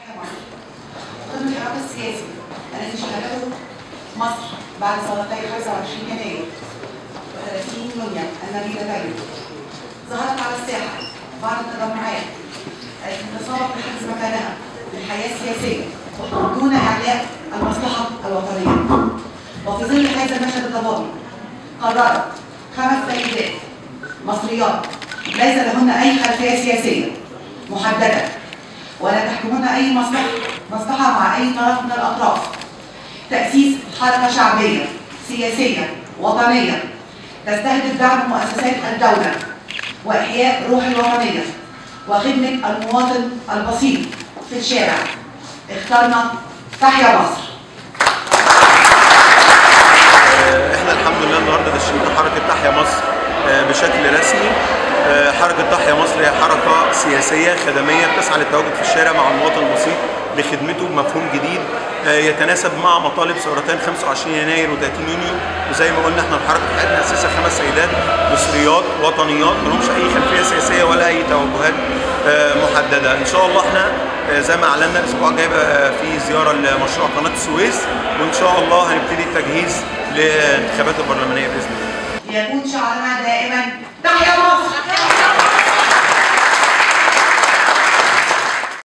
تحيا مصر ضمن الحراك السياسي الذي شهدته مصر بعد ثورتي 25 يناير و30 يونيو النبيلتين ظهرت على الساحه بعض التجمعات التي تسابق لحجز مكانها في الحياه السياسيه دون اعلاء المصلحه الوطنيه وفي ظل هذا المشهد الضبابي قررت خمس سيدات مصريات ليس لهن اي خلفيه سياسيه محدده ولا تحكمون اي مصلحه مصلحه مع اي طرف من الاطراف تاسيس حركه شعبيه سياسيه وطنيه تستهدف دعم مؤسسات الدوله واحياء روح الوطنيه وخدمه المواطن البسيط في الشارع اخترنا تحيا مصر احنا الحمد لله النهارده دشينا حركه تحيا مصر آه، بشكل رسمي آه، حركه تحيا مصر هي حركه سياسيه خدميه بتسعى للتواجد في الشارع مع المواطن البسيط لخدمته بمفهوم جديد آه، يتناسب مع مطالب ثورتين 25 يناير و30 يونيو وزي ما قلنا احنا الحركه بتاعتنا اساسها خمس سيدات مصريات وطنيات ما لهمش اي خلفيه سياسيه ولا اي توجهات آه، محدده ان شاء الله احنا آه، زي ما اعلنا الاسبوع الجاي بقى في زياره لمشروع قناه السويس وان شاء الله هنبتدي التجهيز للانتخابات البرلمانيه باذن الله ليكون شعارنا دائما تحيا مصر